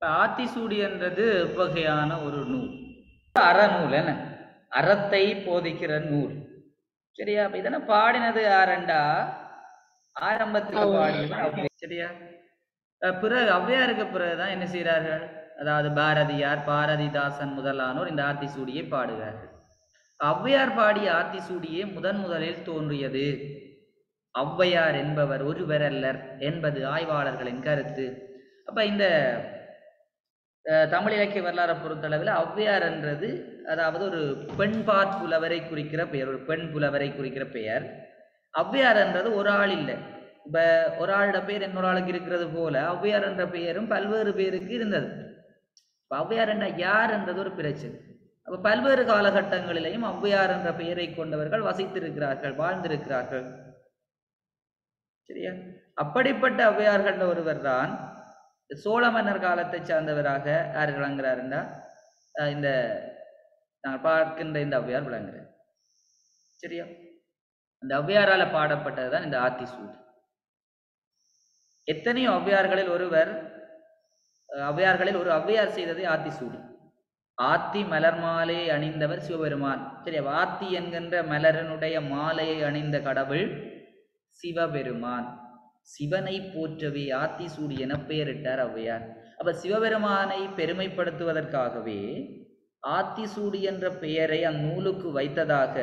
இப்போ ஆத்திசூடி என்றது வகையான ஒரு நூல் அறநூல் என்ன அறத்தை போதிக்கிற நூல் சரியா அப்ப இதெல்லாம் பாடினது யாரண்டா ஆரம்பத்துல பாடினது ஔவையார். சரியா அஹ் பிறகு ஔவையாருக்கு பிறகுதான் என்ன செய்கிறார்கள் அதாவது பாரதியார் பாரதிதாசன் முதலானோர் இந்த ஆத்திசூடியை பாடுகிறார்கள் ஔவையார் பாடிய ஆத்திசூடியே முதன் முதலில் தோன்றியது ஔவையார் என்பவர் ஒருவர் அல்லர் என்பது ஆய்வாளர்களின் கருத்து அப்ப இந்த அஹ், தமிழ் இலக்கிய வரலாறை பொறுத்தளவில் ஔவையார் என்றது அதாவது ஒரு பெண்பாற் புலவரை குறிக்கிற பெயர் ஒரு பெண் புலவரை குறிக்கிற பெயர் ஔவையார் என்றது ஒரு ஆள் இல்லை இப்ப ஒரு ஆளோட பேர் இன்னொரு ஆளுக்கு இருக்கிறது போல ஔவையார் என்ற பெயரும் பல்வேறு பேருக்கு இருந்தது இப்ப ஔவையார் என்ற யார் என்றது ஒரு பிரச்சனை அப்ப பல்வேறு காலகட்டங்களிலேயும் ஔவையார் என்ற பெயரை கொண்டவர்கள் வசித்திருக்கிறார்கள் வாழ்ந்திருக்கிறார்கள் சரியா அப்படிப்பட்ட ஔவையார்கள் ஒருவர் தான் சோழ மன்னர் காலத்தை சார்ந்தவராக யார் விளங்குறாருன்னா அஹ் இந்த நாங்கள் பார்க்கின்ற இந்த ஔவையார் விளங்குறார் சரியா அந்த ஔவையாரால பாடப்பட்டதுதான் இந்த ஆத்திசூடி எத்தனையோ ஔவையார்களில் ஒருவர் அஹ் ஔவையார்களில் ஒரு ஔவையார் செய்ததே ஆத்திசூடி ஆத்தி மலர் மாலையை அணிந்தவர் சிவபெருமான் சரியா ஆத்தி என்கின்ற மலரனுடைய மாலையை அணிந்த கடவுள் சிவபெருமான் சிவனை போற்றவே ஆத்திசூடி என பெயரிட்டார் ஔவையார் அப்ப சிவபெருமானை பெருமைப்படுத்துவதற்காகவே ஆத்திசூடி என்ற பெயரை அந்நூலுக்கு வைத்ததாக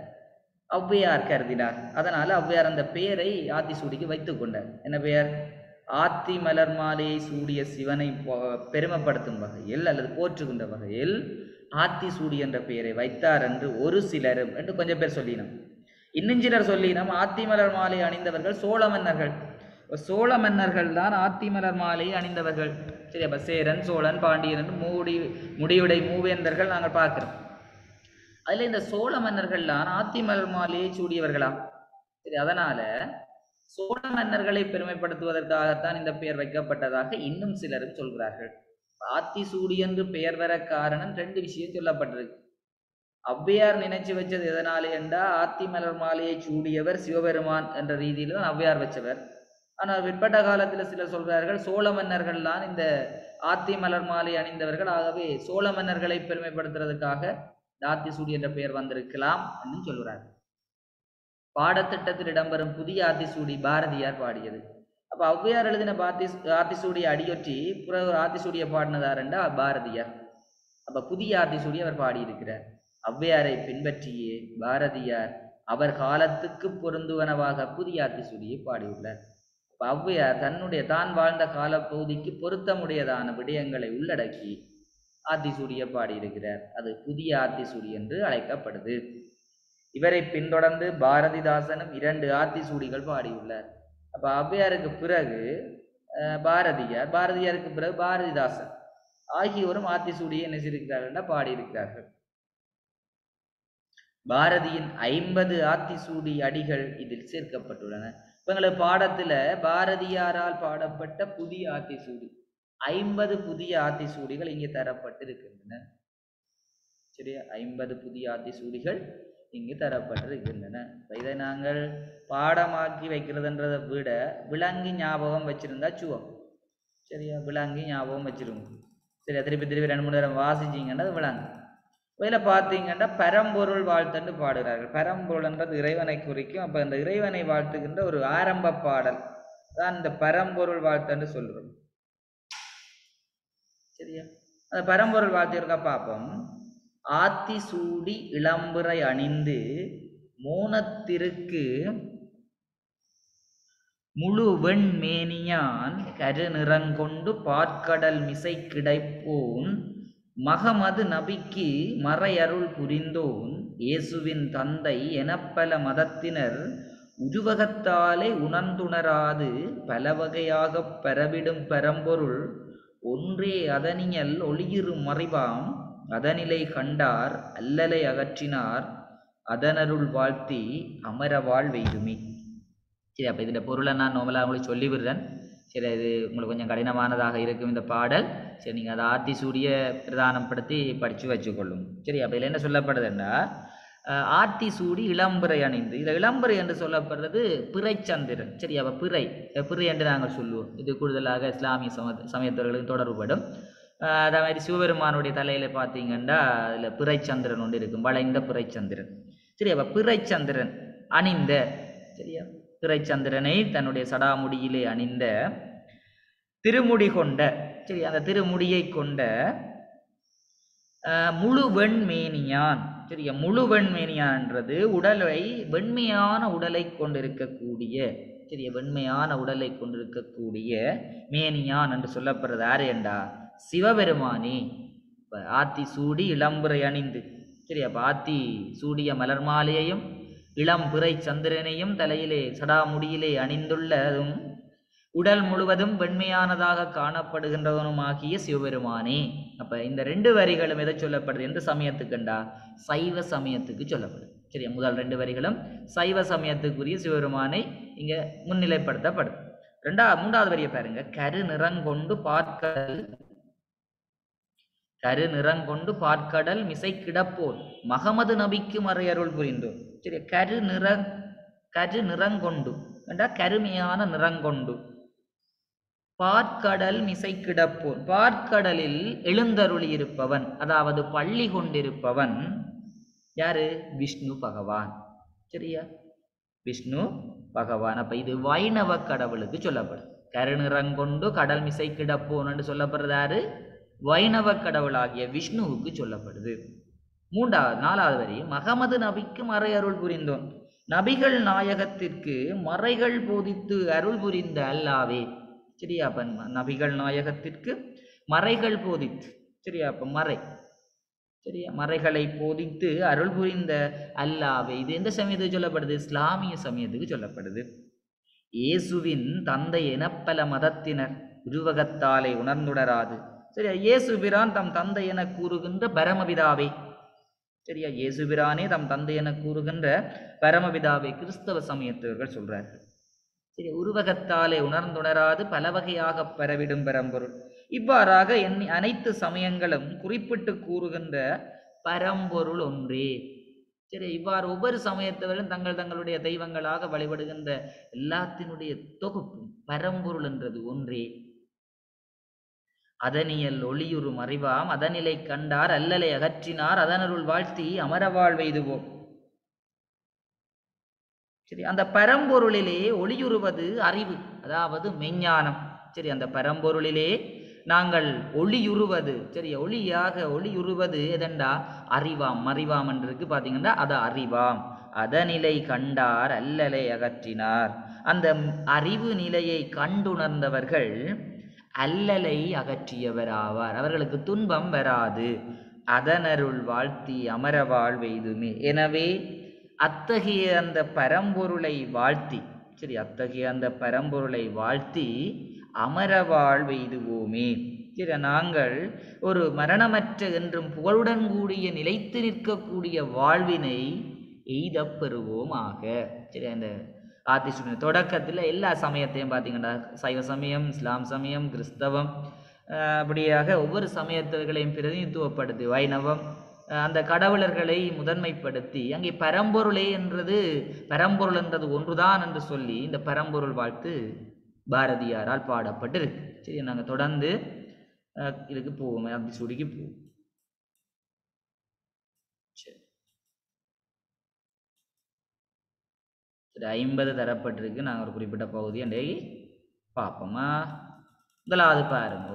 ஔவையார் கருதினார் அதனால ஔவையார் அந்த பெயரை ஆத்திசூடிக்கு வைத்துக் கொண்டார் என்ன பெயர் ஆத்தி மலர் மாலையை சூடிய சிவனை போ- பெருமைப்படுத்தும் வகையில் அல்லது போற்றுகின்ற வகையில் ஆத்திசூடி என்ற பெயரை வைத்தார் என்று ஒரு சிலரும் என்று கொஞ்சம் பேர் சொல்லினோம் இன்னும் சிலர் சொல்லினோம் ஆத்தி மலர் மாலை அணிந்தவர்கள் சோழ மன்னர்கள் இப்ப சோழ மன்னர்கள் தான் ஆத்தி மலர் மாலையை அணிந்தவர்கள் சரி அப்ப சேரன் சோழன் பாண்டியன் என்று மூடி முடியுடை மூவேந்தர்கள் நாங்கள் பார்க்கிறோம் அதுல இந்த சோழ மன்னர்கள்லாம் ஆத்தி மலர் மாலையை சூடியவர்களாம் சரி அதனால சோழ மன்னர்களை பெருமைப்படுத்துவதற்காகத்தான் இந்த பெயர் வைக்கப்பட்டதாக இன்னும் சிலரும் சொல்கிறார்கள் ஆத்தி சூடி என்று பெயர் வர காரணம் ரெண்டு விஷயம் சொல்லப்பட்டிருக்கு ஔவையார் நினைச்சு வச்சது எதனாலே என்றா ஆத்தி மலர் மாலையை சூடியவர் சிவபெருமான் என்ற ரீதியில தான் ஔவையார் வச்சவர் ஆனால் பிற்பட்ட காலத்துல சிலர் சொல்கிறார்கள் சோழ மன்னர்கள் தான் இந்த ஆத்தி மலர் மாலை அணிந்தவர்கள் ஆகவே சோழ மன்னர்களை பெருமைப்படுத்துறதுக்காக இந்த ஆத்திசூடி என்ற பெயர் வந்திருக்கலாம் என்று சொல்கிறார் பாடத்திட்டத்தில் இடம்பெறும் புதிய ஆத்திசூடி பாரதியார் பாடியது அப்ப ஔவையார் எழுதின பாத்தி ஆத்திசூடி அடியொற்றி பிறகு ஒரு ஆத்திசூடியை பாடினதாருண்டா பாரதியார் அப்ப புதிய ஆத்திசூடி அவர் பாடியிருக்கிறார் ஔவையாரை பின்பற்றியே பாரதியார் அவர் காலத்துக்கு பொருந்துவனவாக புதிய ஆத்திசூடியை பாடியுள்ளார் அப்ப ஔவையார் தன்னுடைய தான் வாழ்ந்த காலப்பகுதிக்கு பொருத்தமுடையதான விடயங்களை உள்ளடக்கி ஆத்திசூடியை பாடியிருக்கிறார் அது புதிய ஆத்திசூடி என்று அழைக்கப்படுது இவரை பின்தொடர்ந்து பாரதிதாசனும் இரண்டு ஆத்திசூடிகள் பாடியுள்ளார் அப்ப ஔவையாருக்கு பிறகு அஹ், பாரதியார் பாரதியாருக்கு பிறகு பாரதிதாசன் ஆகியோரும் ஆத்திசூடியை என்ன செய்திருக்கிறார்கள் பாடியிருக்கிறார்கள் பாரதியின் ஐம்பது ஆத்திசூடி அடிகள் இதில் சேர்க்கப்பட்டுள்ளன இப்ப எங்களுக்கு பாடத்துல பாரதியாரால் பாடப்பட்ட புதிய ஆத்திசூடி ஐம்பது புதிய ஆத்திசூடிகள் இங்கே தரப்பட்டிருக்கின்றன சரியா ஐம்பது புதிய ஆத்திசூடிகள் இங்கு தரப்பட்டிருக்கின்றன இப்ப இதை நாங்கள் பாடமாக்கி வைக்கிறதுன்றதை விட விளங்கி ஞாபகம் வச்சிருந்தா சுவம் சரியா விளங்கி ஞாபகம் வச்சிருங்க சரியா திருப்பி திருப்பி ரெண்டு மூணு தடவை வாசிச்சிங்கன்னா அது விளங்கு இதில் பார்த்தீங்கன்னா பரம்பொருள் வாழ்த்துன்னு பாடுகிறார்கள் பரம்பொருள்ன்றது இறைவனை குறிக்கும் அப்போ இந்த இறைவனை வாழ்த்துகின்ற ஒரு ஆரம்ப பாடல் தான் இந்த பரம்பொருள் வாழ்த்துன்னு சொல்றோம் சரியா அந்த பரம்பொருள் வாழ்த்து இருக்கா பார்ப்போம் ஆத்தி சூடி இளம்புரை அணிந்து மோனத்திற்கு முழு வெண்மேனியான் கருநிறங்கொண்டு பார்க்கடல் மிசை கிடைப்போன் மகமது நபிக்கு மறையருள் புரிந்தோன் இயேசுவின் தந்தை எனப்பல மதத்தினர் உருவகத்தாலே உணர்ந்துணராது பல வகையாகப் பரவிடும் பரம்பொருள் ஒன்றே அதனியல் ஒளியிரு மறைவாம் அதனிலை கண்டார் அல்லலை அகற்றினார் அதனருள் வாழ்த்தி அமர வாழ்வெய்துமி சரி அப்போ இதில் பொருளை நான் நோமலாக உங்களுக்கு சொல்லி விடுறேன் சரி இது உங்களுக்கு கொஞ்சம் கடினமானதாக இருக்கும் இந்த பாடல் சரி நீங்கள் அதை ஆத்தி சூரிய பிரதானப்படுத்தி படித்து வச்சுக்கொள்ளும் சரி அப்போ இதில் என்ன சொல்லப்படுதுன்னா அஹ், ஆத்தி சூடி இளம்புரை அணிந்து இதில் இளம்புரை என்று சொல்லப்படுறது பிறைச்சந்திரன் சரி அப்போ பிறை அஹ், பிறை என்று நாங்கள் சொல்லுவோம் இது கூடுதலாக இஸ்லாமிய சம சமயத்தவர்களுக்கு தொடர்புபடும் ஆஹ் அதே மாதிரி சிவபெருமானுடைய தலையில பார்த்தீங்கன்னா அதுல பிறைச்சந்திரன் ஒன்று இருக்கும் வளைந்த பிறைச்சந்திரன் சரி அப்ப பிறைச்சந்திரன் அணிந்த சரியா பிறைச்சந்திரனை தன்னுடைய சடாமுடியிலே அணிந்த திருமுடி கொண்ட சரி அந்த திருமுடியை கொண்ட ஆஹ் முழு வெண்மேனியான் சரியா முழு வெண்மேனியான்ன்றது உடலை வெண்மையான உடலை கொண்டிருக்கக்கூடிய சரியா வெண்மையான உடலை கொண்டிருக்கக்கூடிய மேனியான் என்று சொல்லப்படுறது யாரு என்றா சிவபெருமானே இப்ப ஆத்தி சூடி இளம்புரை அணிந்து சரி அப்ப ஆத்தி சூடிய மலர் மாலையையும் இளம் பிறை சந்திரனையும் தலையிலே சடாமுடியிலே அணிந்துள்ளதும் உடல் முழுவதும் வெண்மையானதாக காணப்படுகின்றவனுமாகிய சிவபெருமானே அப்ப இந்த ரெண்டு வரிகளும் எதை சொல்லப்படுது எந்த சமயத்துக்குண்டா சைவ சமயத்துக்கு சொல்லப்படுது சரியா முதல் ரெண்டு வரிகளும் சைவ சமயத்துக்குரிய சிவபெருமானை இங்க முன்னிலைப்படுத்தப்படுது ரெண்டா மூன்றாவது வரியை பாருங்க கரு நிறங்கொண்டு பார்க்கடல் கரு நிறங்கொண்டு பார்க்கடல் மிசை கிடப்போர் மகமது நபிக்கு மறையருள் புரிந்தோர் சரி கரு நிற கரு நிறங்கொண்டு என்றா கருமையான நிறங்கொண்டு பார்க்கடல் மிசை கிடப்போர் பார்க்கடலில் எழுந்தருளி இருப்பவன் அதாவது பள்ளி கொண்டிருப்பவன் யாரு விஷ்ணு பகவான் சரியா விஷ்ணு பகவான் அப்ப இது வைணவ கடவுளுக்கு சொல்லப்படும் கருநிறங்கொண்டு கடல் மிசை கிடப்போன் என்று சொல்லப்படுறது யாரு வைணவ கடவுளாகிய விஷ்ணுவுக்கு சொல்லப்படுது மூன்றாவது நாலாவது வரி மகமது நபிக்கு மறை அருள் புரிந்தோன் நபிகள் நாயகத்திற்கு மறைகள் போதித்து அருள் புரிந்த அல்லாவே சரியா அப்ப ந- நபிகள் நாயகத்திற்கு மறைகள் போதித்து சரியா அப்ப மறை சரியா மறைகளை போதித்து அருள் புரிந்த அல்லாவே இது எந்த சமயத்துக்கு சொல்லப்படுது இஸ்லாமிய சமயத்துக்கு சொல்லப்படுது இயேசுவின் தந்தை என பல மதத்தினர் உருவகத்தாலே உணர்ந்துடராது சரியா இயேசு பிரான் தம் தந்தை என கூறுகின்ற பரமபிதாவே சரியா இயேசு பிரானே தம் தந்தை என கூறுகின்ற பரமபிதாவை கிறிஸ்தவ சமயத்தவர்கள் சொல்றார்கள் சரி உருவகத்தாலே உணர்ந்துணராது பல வகையாக பரவிடும் பரம்பொருள் இவ்வாறாக எண்ணி அனைத்து சமயங்களும் குறிப்பிட்டு கூறுகின்ற பரம்பொருள் ஒன்றே சரி இவ்வாறு ஒவ்வொரு சமயத்தவரும் தங்கள் தங்களுடைய தெய்வங்களாக வழிபடுகின்ற எல்லாத்தினுடைய தொகுப்பும் பரம்பொருள் என்றது ஒன்றே அதனியல் ஒளியுறு மறைவாம் அதனிலை கண்டார் அல்லலை அகற்றினார் அதனருள் வாழ்த்தி அமர வாழ்வெய்துவோம் சரி அந்த பரம்பொருளிலே ஒளியுறுவது அறிவு அதாவது மெஞ்ஞானம் சரி அந்த பரம்பொருளிலே நாங்கள் ஒளியுறுவது சரி ஒளியாக ஒளியுறுவது எதண்டா அறிவாம் மறிவாம் என்று இருக்கு பார்த்தீங்கன்னா அது அறிவாம் அதனிலை கண்டார் அல்லலை அகற்றினார் அந்த அறிவு நிலையை கண்டுணர்ந்தவர்கள் அல்லலை அகற்றியவராவார் அவர்களுக்கு துன்பம் வராது அதனருள் வாழ்த்தி அமர வாழ்வெய்துமே எனவே அத்தகைய அந்த பரம்பொருளை வாழ்த்தி சரி அத்தகைய அந்த பரம்பொருளை வாழ்த்தி அமர வாழ்வெய்துவோமே சரி நாங்கள் ஒரு மரணமற்ற என்றும் புகழுடன் கூடிய நிலைத்து நிற்கக்கூடிய வாழ்வினை எய்தப் பெறுவோமாக சரி அந்த ஆத்திசுடைய தொடக்கத்தில் எல்லா சமயத்தையும் பார்த்தீங்கன்னா சைவ சமயம் இஸ்லாம் சமயம் கிறிஸ்தவம் ஆஹ் அப்படியாக ஒவ்வொரு சமயத்தவர்களையும் பிரதிநிதித்துவப்படுத்தி வைணவம் ஆஹ் அந்த கடவுளர்களை முதன்மைப்படுத்தி அங்கே பரம்பொருளே என்றது பரம்பொருள் என்றது ஒன்றுதான் என்று சொல்லி இந்த பரம்பொருள் வாழ்த்து பாரதியாரால் பாடப்பட்டிருக்கு சரி நாங்கள் தொடர்ந்து ஆஹ் இதுக்கு போவோம் அப்படி சுடிக்கு போவோம் சரி சரி ஐம்பது தரப்பட்டிருக்கு நாங்கள் ஒரு குறிப்பிட்ட பகுதி அன்றைக்கு பார்ப்போமா முதலாவது பாருங்க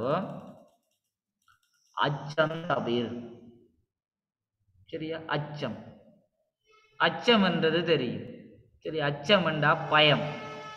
அச்சம் தவிர் சரியா அச்சம் அச்சம் என்றது தெரியும் சரி அச்சம் என்றா பயம்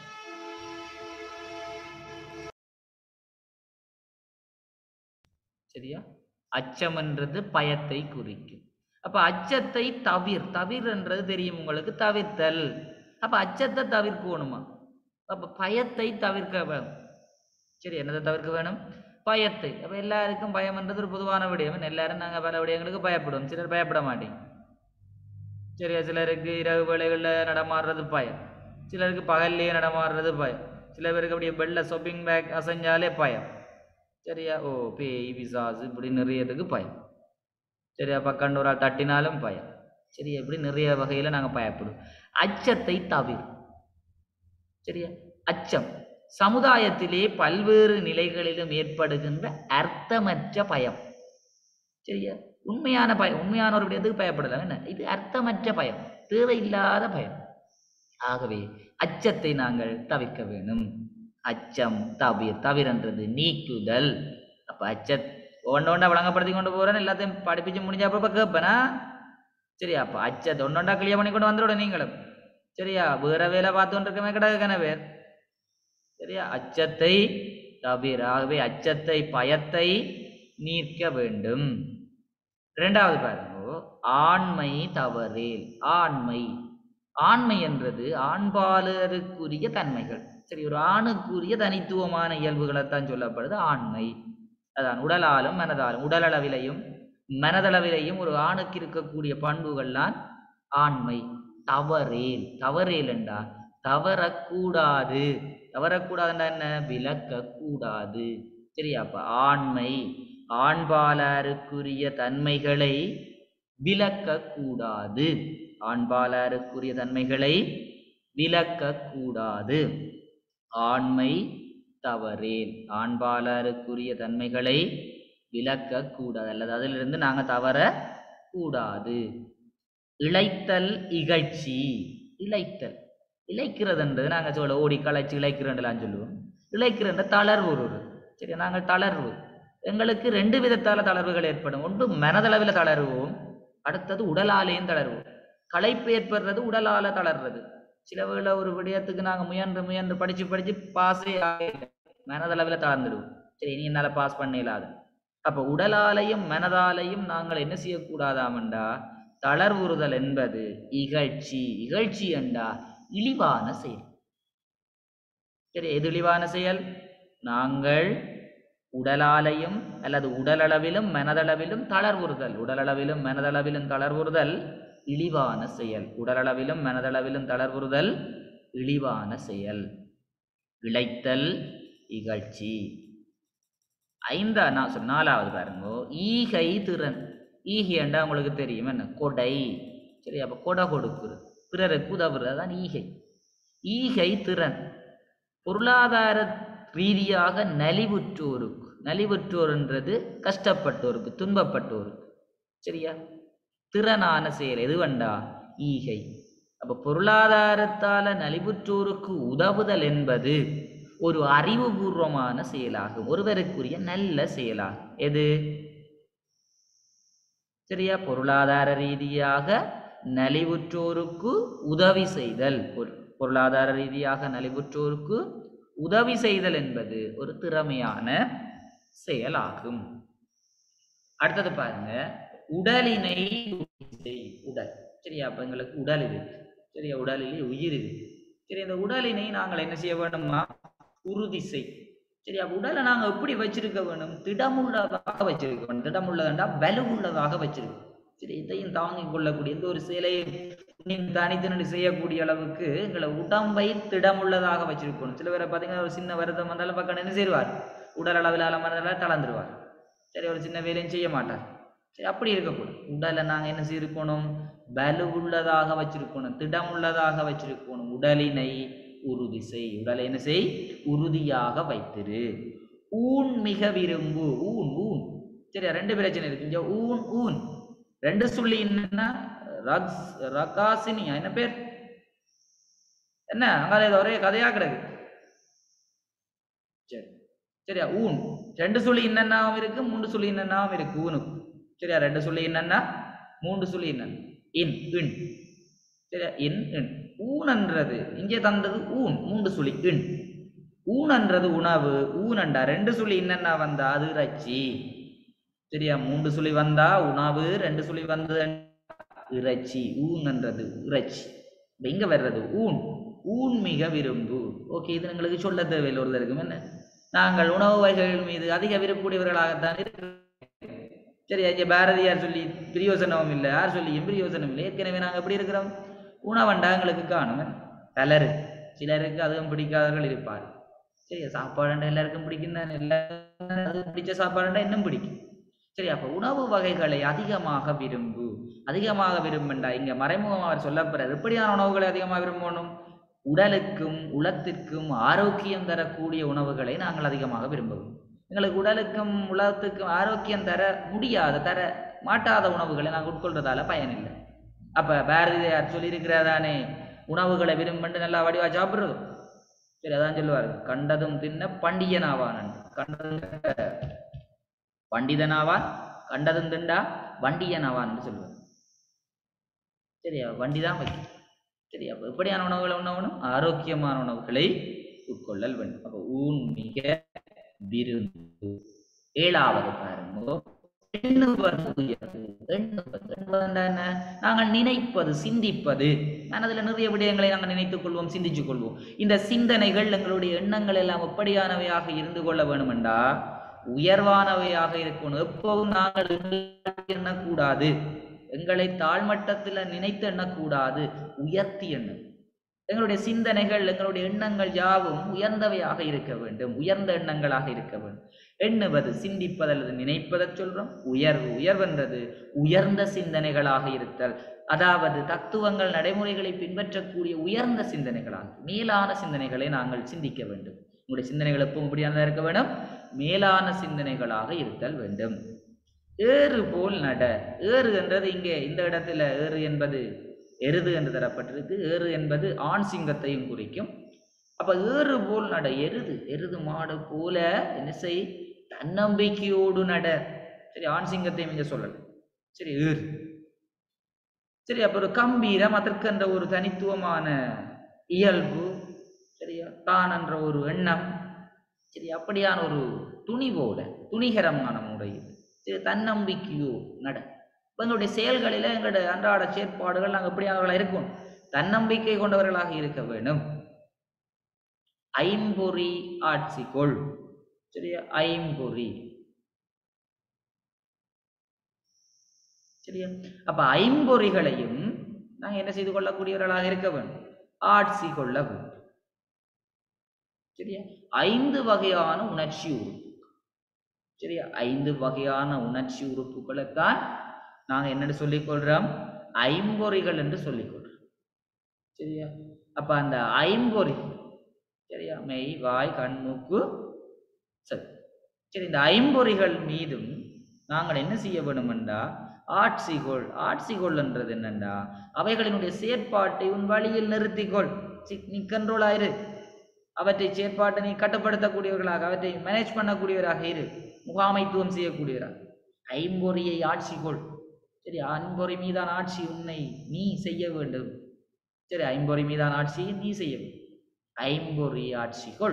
சரியா அச்சம் என்றது பயத்தை குறிக்கும் அப்ப அச்சத்தை தவிர் தவிர் என்றது தெரியும் உங்களுக்கு தவிர்த்தல் அப்ப அச்சத்தை தவிர்க்கணுமா அப்ப பயத்தை தவிர்க்க வேணும் சரி என்னதை தவிர்க்க வேணும் பயத்தை அப்ப எல்லாருக்கும் பயம்ன்றது ஒரு பொதுவான விடயம் எல்லாரும் நாங்க பல விடயங்களுக்கு பயப்படுவோம் சிலர் பயப்பட மாட்டீங்க சரியா சிலருக்கு இரவு வேளைகளில் நடமாடுறது பயம் சிலருக்கு பகல்லையே நடமாடுறது பயம் சில பேருக்கு அப்படியே வெள்ள ஷாப்பிங் பேக் அசைஞ்சாலே பயம் சரியா ஓ பேய் பிசாசு இப்படி நிறையதுக்கு பயம் சரியா பக்கண்டு ஒரு ஆள் தட்டினாலும் பயம் சரி இப்படி நிறைய வகையில் நாங்கள் பயப்படுவோம் அச்சத்தை தவிர சரியா அச்சம் சமுதாயத்திலே பல்வேறு நிலைகளிலும் ஏற்படுகின்ற அர்த்தமற்ற பயம் சரியா உண்மையான பயம் உண்மையான ஒரு விடயத்துக்கு பயப்படலாம் என்ன இது அர்த்தமற்ற பயம் தேவையில்லாத பயம் ஆகவே அச்சத்தை நாங்கள் தவிர்க்க வேணும் அச்சம் தவிர் தவிரன்றது நீக்குதல் அப்ப அச்ச ஒன்று ஒன்றா வழங்கப்படுத்தி கொண்டு போறேன் எல்லாத்தையும் படிப்பிச்சு முடிஞ்ச அப்பப்ப கேட்பேனா சரியா அப்ப அச்சத்தை ஒன்று ஒன்றா கிளியர் பண்ணி கொண்டு வந்துவிட நீங்களும் சரியா வேற வேலை பார்த்து இருக்கமே கிடக்கன பேர் சரியா அச்சத்தை தவிர ஆகவே அச்சத்தை பயத்தை நீக்க வேண்டும் இரண்டாவது பாருங்க ஆண்மை தவறேல் ஆண்மை ஆண்மை என்றது ஆண்பாலருக்குரிய தன்மைகள் சரி ஒரு ஆணுக்குரிய தனித்துவமான இயல்புகளைத்தான் சொல்லப்படுது ஆண்மை அதான் உடலாலும் மனதாலும் உடலளவிலையும் மனதளவிலையும் ஒரு ஆணுக்கு இருக்கக்கூடிய பண்புகள்லாம் ஆண்மை தவறேல் தவறேல் என்றா தவறக்கூடாது தவறக்கூடாதுன்னா என்ன விளக்கக்கூடாது சரியா அப்ப ஆண்மை ஆண்பாலாருக்குரிய தன்மைகளை விளக்கக்கூடாது ஆண்பாலாருக்குரிய தன்மைகளை விளக்கக்கூடாது ஆண்மை தவறேல் ஆண்பாலாருக்குரிய தன்மைகளை விளக்கக்கூடாது அல்லது அதிலிருந்து நாங்க தவற கூடாது இழைத்தல் இகழ்ச்சி இழைத்தல் இழைக்கிறதுன்றது நாங்க சொல்ல ஓடி களைச்சு இழைக்கிறேன்லாம் சொல்லுவோம் இழைக்கிறன்ற தளர்வு ஒரு சரி நாங்கள் தளர்வு எங்களுக்கு ரெண்டு விதத்தால தளர்வுகள் ஏற்படும் ஒன்று மனதளவில் தளர்வோம் அடுத்தது உடலாலேயும் தளர்வோம் களைப்பு ஏற்படுறது உடலால தளர்றது சில வேளை ஒரு விடயத்துக்கு நாங்க முயன்று முயன்று படிச்சு படிச்சு பாஸே மனதளவில் தளர்ந்துடுவோம் சரி நீ என்னால பாஸ் பண்ண இயலாது அப்ப உடலாலையும் மனதாலையும் நாங்கள் என்ன செய்யக்கூடாதாமண்டா தளர்வுறுதல் என்பது இகழ்ச்சி இகழ்ச்சி என்றா இழிவான செயல் சரி எது இழிவான செயல் நாங்கள் உடலாலையும் அல்லது உடலளவிலும் மனதளவிலும் தளர்வுறுதல் உடலளவிலும் மனதளவிலும் தளர்வுறுதல் இழிவான செயல் உடலளவிலும் மனதளவிலும் தளர்வுறுதல் இழிவான செயல் இழைத்தல் இகழ்ச்சி ஐந்தா நான் சொல் நாலாவது பாருங்க ஈகை திறன் ஈகை என்றா உங்களுக்கு தெரியும் என்ன கொடை சரி அப்ப கொடை கொடுக்குறது பிறருக்கு உதவுறது அதான் ஈகை ஈகை திறன் பொருளாதார ரீதியாக நலிவுற்றோருக்கு நலிவுற்றோர்ன்றது கஷ்டப்பட்டோருக்கு துன்பப்பட்டோருக்கு சரியா திறனான செயல் எது வேண்டா ஈகை அப்ப பொருளாதாரத்தால நலிவுற்றோருக்கு உதவுதல் என்பது ஒரு அறிவுபூர்வமான செயலாகும் ஒருவருக்குரிய நல்ல செயலாகும் எது சரியா பொருளாதார ரீதியாக நலிவுற்றோருக்கு உதவி செய்தல் பொரு- பொருளாதார ரீதியாக நலிவுற்றோருக்கு உதவி செய்தல் என்பது ஒரு திறமையான செயலாகும் அடுத்தது பாருங்க உடலினை உறுதி செய். உடல் சரியா அப்ப எங்களுக்கு உடல் இருக்கு சரியா உடலிலே உயிர் இருக்கு சரி இந்த உடலினை நாங்கள் என்ன செய்ய வேண்டுமா உறுதி செய் சரி அப்ப உடலை நாங்க எப்படி வச்சிருக்க வேணும் திடமுள்ளதாக வச்சிருக்க வேணும் திடமுள்ளதா வலுவுள்ளதாக வச்சிருக்கோம் சரி இதையும் தாங்கிக் கொள்ளக்கூடிய எந்த ஒரு செயலையை நீங்க தனித்து நின்று செய்யக்கூடிய அளவுக்கு எங்களை உடம்பை திடமுள்ளதாக வச்சிருக்கணும் சில பேரை பார்த்தீங்கன்னா ஒரு சின்ன வருத்தம் வந்தாலும் பக்கம் என்ன செய்வார் உடல் அளவில் அலமறதால தளர்ந்துருவார் சரி ஒரு சின்ன வேலையும் செய்ய மாட்டார் சரி அப்படி இருக்கக்கூடாது உடலை நாங்க என்ன செய்திருக்கணும் வலுவுள்ளதாக வச்சிருக்கணும் திடமுள்ளதாக வச்சிருக்கணும் உடலினை உறுதி செய் உடலை என்ன செய் உறுதியாக வைத்திரு ஊன் மிக விரும்பு ஊன் ஊன் சரியா ரெண்டு பிரச்சனை இருக்கு இங்க ஊன் ஊன் ரெண்டு சொல்லி என்னன்னா ரக்ஸ் ரகாசினியா என்ன பேர் என்ன அங்க இது ஒரே கதையா கிடக்கு சரி சரியா ஊன் ரெண்டு சொல்லி என்னென்னாவும் இருக்கு மூன்று சொல்லி என்னென்னாவும் இருக்கு ஊனுக்கு சரியா ரெண்டு சொல்லி என்னன்னா மூன்று சொல்லி என்னென்ன இன் இன் சரியா இன் இன் ஊனன்றது இங்கே தந்தது ஊன் மூன்று சுழி இன் ஊனன்றது உணவு ஊனண்டா ரெண்டு சுழி என்னென்ன வந்தா அது இறைச்சி சரியா மூன்று சுழி வந்தா உணவு ரெண்டு சுழி வந்தது இறைச்சி ஊன்ன்றது இறைச்சி இப்ப இங்க வர்றது ஊன் ஊன் மிக விரும்பு ஓகே இது எங்களுக்கு சொல்ல தேவையில்லை ஒருத்தருக்கும் என்ன நாங்கள் உணவு வகைகள் மீது அதிக விருப்பக்கூடியவர்களாகத்தான் இருக்கிறோம் சரியா இங்க பாரதியார் சொல்லி பிரியோசனமும் இல்லை யார் சொல்லியும் பிரியோசனம் இல்லை ஏற்கனவே நாங்கள் எப்படி இருக்கிறோம் உணவண்டா எங்களுக்கு காணும் பலரு சிலருக்கு அதுவும் பிடிக்காதவர்கள் இருப்பார் சரியா சாப்பாடுண்டா எல்லாருக்கும் பிடிக்கும் தான் எல்லாருக்கும் அது பிடிச்ச சாப்பாடுண்டா இன்னும் பிடிக்கும் சரி அப்ப உணவு வகைகளை அதிகமாக விரும்பு அதிகமாக விரும்புண்டா இங்க மறைமுகமாக அவர் சொல்லப்படுறார் எப்படியான உணவுகளை அதிகமாக விரும்பணும் உடலுக்கும் உளத்திற்கும் ஆரோக்கியம் தரக்கூடிய உணவுகளை நாங்கள் அதிகமாக விரும்புவோம் எங்களுக்கு உடலுக்கும் உலகத்துக்கும் ஆரோக்கியம் தர முடியாத தர மாட்டாத உணவுகளை நாங்கள் உட்கொள்றதால பயனில்லை அப்ப பாரதியார் சொல்லியிருக்கிறதானே உணவுகளை விரும்பண்டு நல்லா வடிவா சாப்பிடுறது சரி அதான் சொல்லுவார் கண்டதும் தின்ன பண்டியனாவான் கண்டதும் பண்டிதனாவான் கண்டதும் திண்டா வண்டியனாவான் என்று சொல்லுவார் சரியா வண்டி தான் வைக்கும் சரியா அப்ப எப்படியான உணவுகளை உண்ணணும் ஆரோக்கியமான உணவுகளை உட்கொள்ளல் வேண்டும் அப்ப ஊன் மிக விருந்து ஏழாவது பாருங்க எண்ணுவது உயர்வு. எண்ணுவது எண்ணுவதுன்னா என்ன? நாங்கள் நினைப்பது சிந்திப்பது நான் அதுல நிறைய விடயங்களை நாங்கள் நினைத்துக் கொள்வோம் சிந்திச்சுக் கொள்வோம் இந்த சிந்தனைகள் எங்களுடைய எண்ணங்கள் எல்லாம் எப்படியானவையாக இருந்து கொள்ள வேணுமெண்டா உயர்வானவையாக இருக்கணும் எப்போதும் நாங்கள் எங்களை எண்ணக்கூடாது எங்களை தாழ்மட்டத்துல நினைத்து எண்ணக்கூடாது உயர்த்தி எண்ணம் எங்களுடைய சிந்தனைகள் எங்களுடைய எண்ணங்கள் யாவும் உயர்ந்தவையாக இருக்க வேண்டும் உயர்ந்த எண்ணங்களாக இருக்க வேண்டும் எண்ணுவது சிந்திப்பது அல்லது நினைப்பதை சொல்றோம் உயர்வு உயர்வென்றது உயர்ந்த சிந்தனைகளாக இருத்தல் அதாவது தத்துவங்கள் நடைமுறைகளை பின்பற்றக்கூடிய உயர்ந்த சிந்தனைகளாக மேலான சிந்தனைகளை நாங்கள் சிந்திக்க வேண்டும் உங்களுடைய சிந்தனைகள் எப்பவும் இப்படியானதாக இருக்க வேண்டும் மேலான சிந்தனைகளாக இருத்தல் வேண்டும் ஏறு போல் நட ஏறு என்றது இங்கே இந்த இடத்துல ஏறு என்பது எருது என்று தரப்பட்டிருக்கு ஏறு என்பது ஆண் சிங்கத்தையும் குறிக்கும் அப்ப ஏறு போல் நட எருது எருது மாடு போல என்ன செய் தன்னம்பிக்கையோடு நட சரி ஆண் சிங்கத்தையும் இங்க சொல்லல சரி ஏறு சரி அப்ப ஒரு கம்பீரம் அதற்கென்ற ஒரு தனித்துவமான இயல்பு சரியா தான் என்ற ஒரு எண்ணம் சரி அப்படியான ஒரு துணிவோட துணிகரமான முறையில் சரி தன்னம்பிக்கையோ நட இப்ப எங்களுடைய செயல்களில எங்களுடைய அன்றாட செயற்பாடுகள் நாங்கள் எப்படியானவர்களாக இருக்கும் தன்னம்பிக்கை கொண்டவர்களாக இருக்க வேண்டும் ஐம்பொறி ஆட்சிக்குள் சரியா ஐம்பொறி சரியா அப்ப ஐம்பொறிகளையும் நாங்க என்ன செய்து கொள்ளக்கூடியவர்களாக இருக்க வேண்டும் ஆட்சி கொள்ள வேண்டும் சரியா ஐந்து வகையான உணர்ச்சி உறுப்பு சரியா ஐந்து வகையான உணர்ச்சி உறுப்புகளைத்தான் நாங்க என்னன்னு சொல்லிக் கொள்றோம் ஐம்பொறிகள் என்று சொல்லிக் கொள்றோம் சரியா அப்ப அந்த ஐம்பொறி சரியா மெய் வாய் கண் மூக்கு சரி சரி இந்த ஐம்பொறிகள் மீதும் நாங்கள் என்ன செய்ய வேண்டுமென்றா ஆட்சிகொள் ஆட்சிகொள் என்றது என்னண்டா அவைகளினுடைய செயற்பாட்டை உன் வழியில் நிறுத்திக்கொள் சி- நீ கண்ட்ரோல் ஆயிரு அவற்றை செயற்பாட்டை நீ கட்டுப்படுத்தக்கூடியவர்களாக அவற்றை மேனேஜ் பண்ணக்கூடியவராக இரு முகாமைத்துவம் செய்யக்கூடியவராக ஐம்பொறியை ஆட்சிகொள் சரி ஐம்பொறி மீதான ஆட்சி உன்னை நீ செய்ய வேண்டும் சரி ஐம்பொறி மீதான ஆட்சியை நீ செய்ய வேண்டும் ஐம்பொறி ஆட்சிகொள்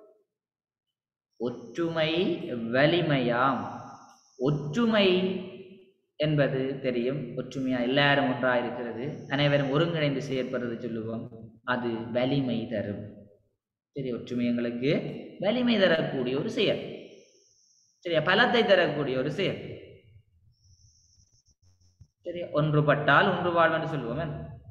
ஒற்றுமை வலிமையாம் ஒற்றுமை என்பது தெரியும் ஒற்றுமையா எல்லாரும் ஒன்றாக இருக்கிறது அனைவரும் ஒருங்கிணைந்து செயற்படுறது சொல்லுவோம் அது வலிமை தரும் சரி ஒற்றுமை எங்களுக்கு வலிமை தரக்கூடிய ஒரு செயல் சரியா பலத்தை தரக்கூடிய ஒரு செயல் சரி ஒன்றுபட்டால் ஒன்று வாழ்வென்று சொல்லுவோமே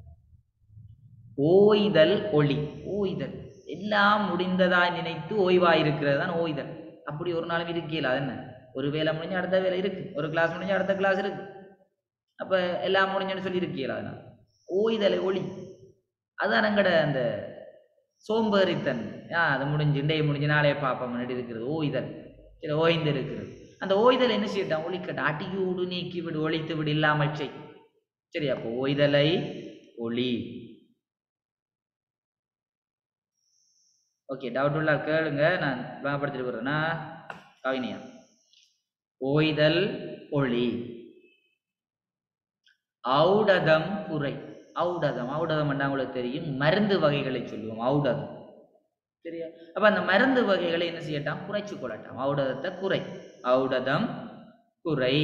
ஓய்தல் ஒளி ஓய்தல் எல்லாம் முடிந்ததாய் நினைத்து ஓய்வாய் இருக்கிறது தான் ஓய்தல் அப்படி ஒரு நாளும் இருக்கல அது என்ன ஒரு வேலை முடிஞ்சு அடுத்த வேலை இருக்கு ஒரு கிளாஸ் முடிஞ்சு அடுத்த கிளாஸ் இருக்கு அப்ப எல்லாம் முடிஞ்சுன்னு சொல்லி இருக்கீங்களா அதனால் ஓய்தல் ஒளி அதான் எங்கட அந்த சோம்பேறித்தன் ஆ அது முடிஞ்சு இன்றைய முடிஞ்சு நாளைய பார்ப்போம் முன்னாடி இருக்கிறது ஓய்தல் சரி ஓய்ந்து இருக்கிறது அந்த ஓய்தல் என்ன செய்யட்டான் ஒளிக்கட்ட அடியோடு நீக்கி விடு ஒழித்து விடு இல்லாமல் செய் சரி அப்போ ஓய்தலை ஒளி ஓகே டவுட் உள்ள கேளுங்க நான் விளங்கப்படுத்திட்டு போறேன்னா கவினியா ஓய்தல் ஒளி ஔடதம் குறை ஔடதம் ஔடதம் என்ன உங்களுக்கு தெரியும் மருந்து வகைகளை சொல்லுவோம் ஔடதம் சரியா அப்ப அந்த மருந்து வகைகளை என்ன செய்யட்டாம் குறைச்சு கொள்ளட்டாம் ஔடதத்தை குறை ஔடதம் குறை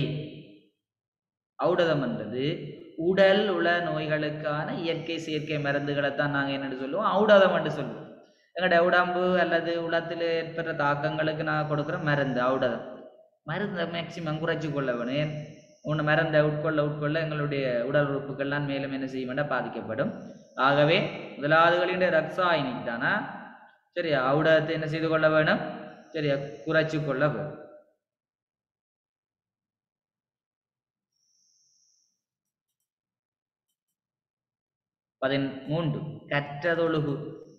ஔடதம் என்றது உடல் உள நோய்களுக்கான இயற்கை செயற்கை மருந்துகளை தான் நாங்க என்னன்னு சொல்லுவோம் ஔடதம் என்று சொல்லுவோம் எங்களோட உடம்பு அல்லது உளத்தில் ஏற்படுற தாக்கங்களுக்கு நான் கொடுக்குற மருந்து ஔடதம் மருந்தை மேக்சிமம் குறைச்சு கொள்ள வேணும் ஏன் உன்னை மருந்தை உட்கொள்ள உட்கொள்ள எங்களுடைய உடல் உறுப்புகள்லாம் மேலும் என்ன செய்ய வேண்டாம் பாதிக்கப்படும் ஆகவே முதலாவதுகளின் ரக்ஷாயினி தானா சரியா ஔடதத்தை என்ன செய்து கொள்ள வேணும் சரியா குறைச்சு கொள்ள வேணும் பதிமூன்று கற்றதொழுகு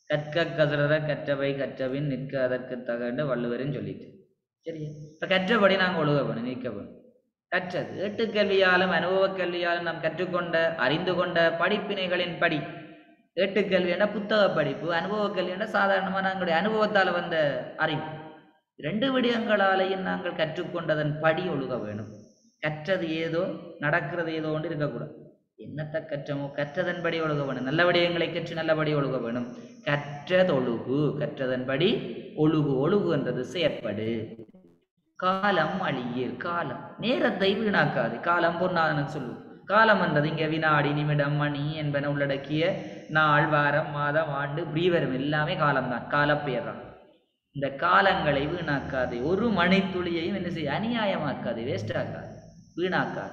கற்க கதற கற்றவை கற்றபின் நிற்க அதற்கு தகண்டு வள்ளுவரும் சொல்லிட்டு சரி இப்ப கற்றபடி நாங்கள் ஒழுக வேணும் நிற்க வேணும் கற்றது ஏட்டு கல்வியாலும் அனுபவ கல்வியாலும் நாம் கற்றுக்கொண்ட அறிந்து கொண்ட படிப்பினைகளின் படி ஏட்டு கல்வி என்ற புத்தக படிப்பு அனுபவ கல்வி என்ற சாதாரணமாக நாங்களுடைய அனுபவத்தால் வந்த அறிவு ரெண்டு விடயங்களாலேயும் நாங்கள் கற்றுக்கொண்டதன் படி ஒழுக வேணும் கற்றது ஏதோ நடக்கிறது ஏதோ ஒன்று இருக்கக்கூடாது என்னத்தை கற்றமோ கற்றதன்படி ஒழுக வேணும் நல்ல விடயங்களை கற்று நல்லபடி ஒழுக வேணும் கற்றதொழுகு கற்றதன்படி ஒழுகு ஒழுகு என்றது செயற்படு காலம் அழியல் காலம் நேரத்தை வீணாக்காது காலம் பொன்னாதன சொல்லு காலம் என்றது இங்க வினாடி நிமிடம் மணி என்பன உள்ளடக்கிய நாள் வாரம் மாதம் ஆண்டு இப்படி வரும் எல்லாமே காலம்தான் காலப்பெயர் தான் இந்த காலங்களை வீணாக்காது ஒரு மணித்துளியையும் என்ன செய்ய அநியாயமாக்காது வேஸ்ட் ஆக்காது வீணாக்காது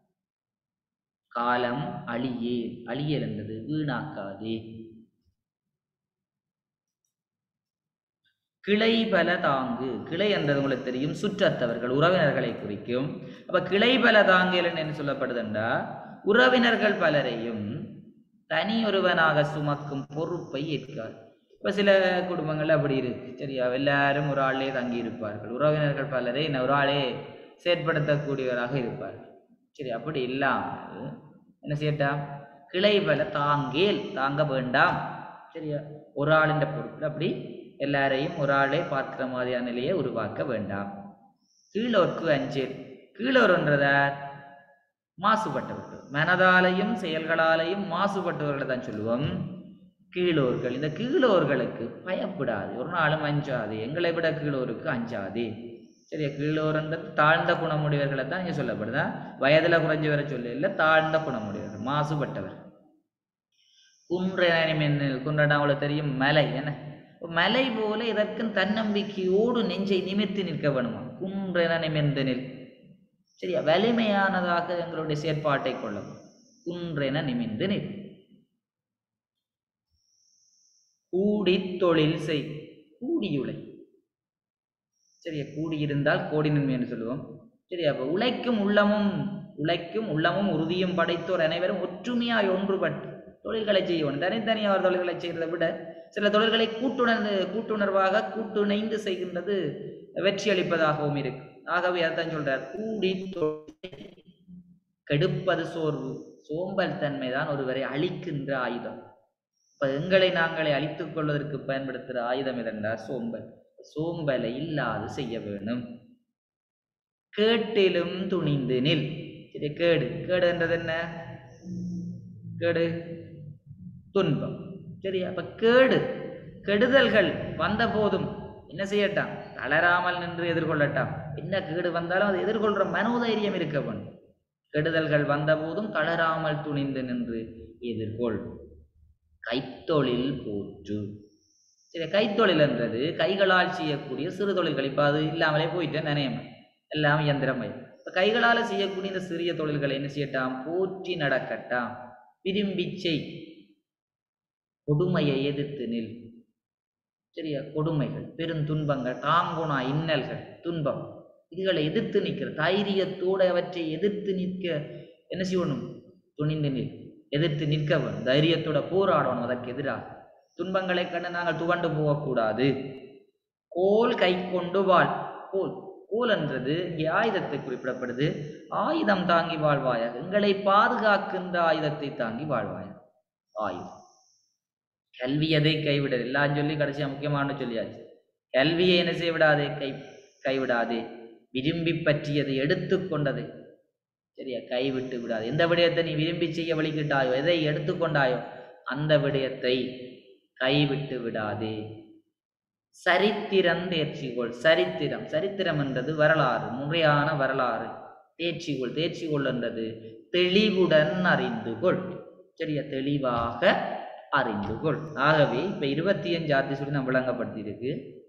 காலம் அழியேல் அழியல் என்றது வீணாக்காதே கிளை பல தாங்கு கிளை என்றது உங்களுக்கு தெரியும் சுற்றத்தவர்கள் உறவினர்களை குறிக்கும் அப்ப கிளை பல தாங்கல் என்ன சொல்லப்படுதுண்டா உறவினர்கள் பலரையும் தனியொருவனாக சுமக்கும் பொறுப்பை ஏற்கார் இப்ப சில குடும்பங்கள் அப்படி இருக்கு சரியா எல்லாரும் ஒரு ஆளே தங்கி இருப்பார்கள் உறவினர்கள் பலரை என்ன ஒரு ஆளே செயற்படுத்தக்கூடியவராக இருப்பார்கள் சரி அப்படி இல்லாமல் என்ன செய்யட்டாம் கிளை பல தாங்கேல் தாங்க வேண்டாம் சரியா ஒரு ஆளின் பொறுப்பு அப்படி எல்லாரையும் ஒரு ஆளே பார்க்கிற மாதிரியான நிலையை உருவாக்க வேண்டாம் கீழோர்க்கு அஞ்சேல் கீழோர்ன்றதார் மாசுபட்டவர்கள் மனதாலையும் செயல்களாலையும் மாசுபட்டவர்களை தான் சொல்லுவோம் கீழோர்கள் இந்த கீழோர்களுக்கு பயப்படாது ஒரு நாளும் அஞ்சாது எங்களை விட கீழோருக்கு அஞ்சாது சரியா கீழோர்ன்றது தாழ்ந்த குணமுடையவர்களை தான் இங்கே சொல்லப்படுதா வயதில் குறைஞ்சவரை சொல்ல இல்லை தாழ்ந்த குணமுடையவர்கள் மாசுபட்டவர் குன்றென குன்றடா அவளுக்கு தெரியும் மலை என்ன மலை போல இதற்கும் தன்னம்பிக்கையோடு நெஞ்சை நிமிர்த்தி நிற்க வேணுமா குன்றென நிமிர்ந்து நில் சரியா வலிமையானதாக எங்களுடைய செயற்பாட்டை கொள்ளும் குன்றென நிமிர்ந்து நில் கூடி தொழில் செய் கூடியுளை சரியா கூடியிருந்தால் கோடி நன்மை என்று சொல்லுவோம் சரியா அப்ப உழைக்கும் உள்ளமும் உழைக்கும் உள்ளமும் உறுதியும் படைத்தோர் அனைவரும் ஒற்றுமையாய் ஒன்றுபட்டு தொழில்களை செய்யணும் தனித்தனியாக தொழில்களை செய்கிறதை விட சில தொழில்களை கூட்டுணர்ந்து கூட்டுணர்வாக கூட்டுணைந்து செய்கின்றது வெற்றி அளிப்பதாகவும் இருக்கு ஆகவே அதான் சொல்றார் கூடி தொழில் கெடுப்பது சோர்வு சோம்பல் தன்மை தான் ஒருவரை அழிக்கின்ற ஆயுதம் இப்ப எங்களை நாங்களே அழித்துக் கொள்வதற்கு பயன்படுத்துகிற ஆயுதம் எதென்றால் சோம்பல் சோம்பலை இல்லாது செய்ய வேணும் கேட்டிலும் துணிந்து நில் சரி கேடு கேடு என்றது என்ன கேடு துன்பம் சரியா அப்ப கேடு கெடுதல்கள் வந்த போதும் என்ன செய்யட்டாம் தளராமல் நின்று எதிர்கொள்ளட்டாம் என்ன கேடு வந்தாலும் அதை எதிர்கொள்ற மனோதைரியம் இருக்க வேண்டும் கெடுதல்கள் வந்த போதும் தளராமல் துணிந்து நின்று எதிர்கொள் கைத்தொழில் போற்று சரி கைத்தொழில் என்றது கைகளால் செய்யக்கூடிய சிறு தொழில்கள் இப்போ அது இல்லாமலே போயிட்டேன் நினையம் எல்லாம் இயந்திரமயம் இப்போ கைகளால் செய்யக்கூடிய இந்த சிறிய தொழில்களை என்ன செய்யட்டாம் போற்றி நடக்கட்டாம் விரும்பி செய் கொடுமையை எதிர்த்து நில் சரியா கொடுமைகள் பெருந்துன்பங்கள் தாங்குணா இன்னல்கள் துன்பம் இதுகளை எதிர்த்து நிற்கிற தைரியத்தோடு அவற்றை எதிர்த்து நிற்க என்ன செய்யணும் துணிந்து நில் எதிர்த்து நிற்க வேணும் தைரியத்தோட போராடணும் அதற்கு எதிராக துன்பங்களை கண்டு நாங்கள் துவண்டு போகக்கூடாது கோல் கை கொண்டு வாழ் கோல் கோல் என்றது இங்கே ஆயுதத்தை குறிப்பிடப்படுது ஆயுதம் தாங்கி வாழ்வாயாக எங்களை பாதுகாக்கின்ற ஆயுதத்தை தாங்கி வாழ்வாயாக ஆயுதம் கல்வியதை கைவிடல் எல்லாம் சொல்லி கடைசியா முக்கியமான சொல்லியாச்சு கல்வியை என்ன செய்ய விடாதே கை கைவிடாதே விரும்பி பற்றியதை எடுத்துக்கொண்டதை சரியா கைவிட்டு விடாது எந்த விடயத்தை நீ விரும்பி செய்ய வழிகிட்டாயோ எதை எடுத்துக்கொண்டாயோ அந்த விடயத்தை கைவிட்டு விடாதே சரித்திரம் தேர்ச்சிகொள் சரித்திரம் சரித்திரம் என்றது வரலாறு முறையான வரலாறு தேர்ச்சிகொள் தேர்ச்சிகொள் என்றது தெளிவுடன் அறிந்து கொள் சரியா தெளிவாக அறிந்து கொள் ஆகவே இப்ப இருபத்தி அஞ்சு ஆத்தி சொல்லி நான் விளங்கப்படுத்தியிருக்கு